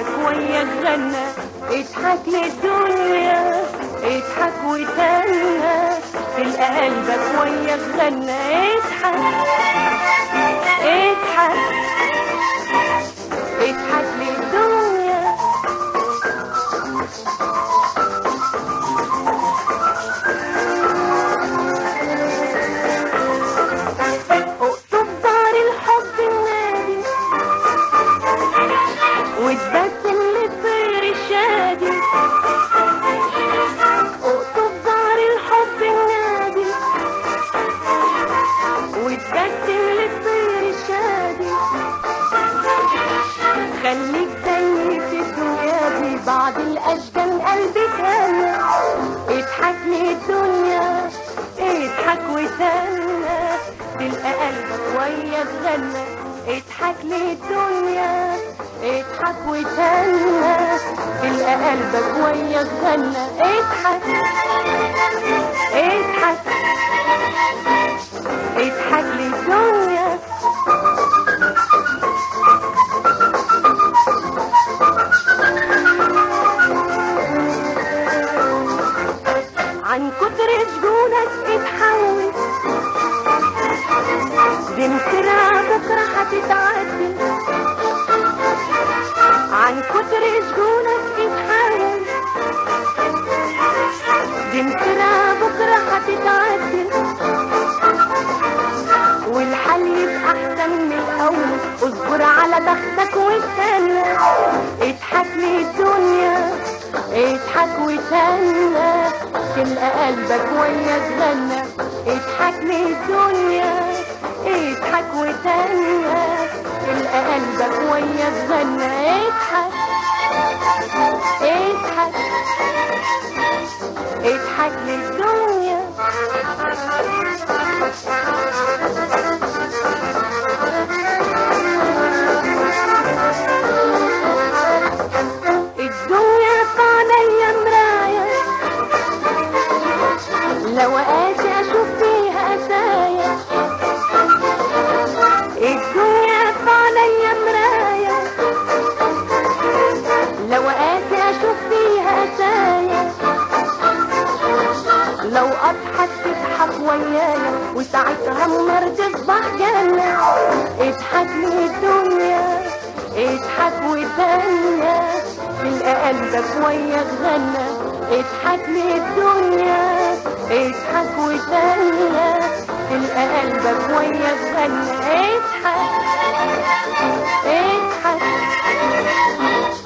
ويا غنى اضحك للدنيا اضحك وتنى تلقى قلبك ويا غنى اضحك اضحك اضحك للدنيا اقطب دار الحب النادي وتبسم للطير الشادي اقطب دار الحب النادي وتبسم للطير الشادي خليك زي في الدنيا دي بعد الاشجان قلبي تهنى اضحك للدنيا اضحك وتهنى تلقى قلبك ويا تغنى اضحك للدنيا اضحك وتهنى تلقى قلبك ويا تغنى اضحك اضحك اضحك للدنيا عن كتر سجونك اتحول دي مسرعة بكرة هتتعدل عن كتر سجونك اتحول دي مسرعة بكرة هتتعدل والحل يبقى احسن من الاول اصبر على بختك واستنى اضحك للدنيا اضحك وتهنى تلقى قلبك ويا تغنى اضحك للدنيا اضحك وتهنى تلقى قلبك ويا تغنى اضحك اضحك اضحك للدنيا الدنيا عليا مراية لو قاسي اشوف فيها قسايا الدنيا عليا مراية لو قاسي اشوف فيها قسايا لو اضحك تضحك ويايا وساعتها النار تصبح جنة اضحك للدنيا اضحك وتهنى تلقى قلبك ويا تغنى اضحك للدنيا اضحك وتهنى تلقى قلبك ويا تغنى اضحك اضحك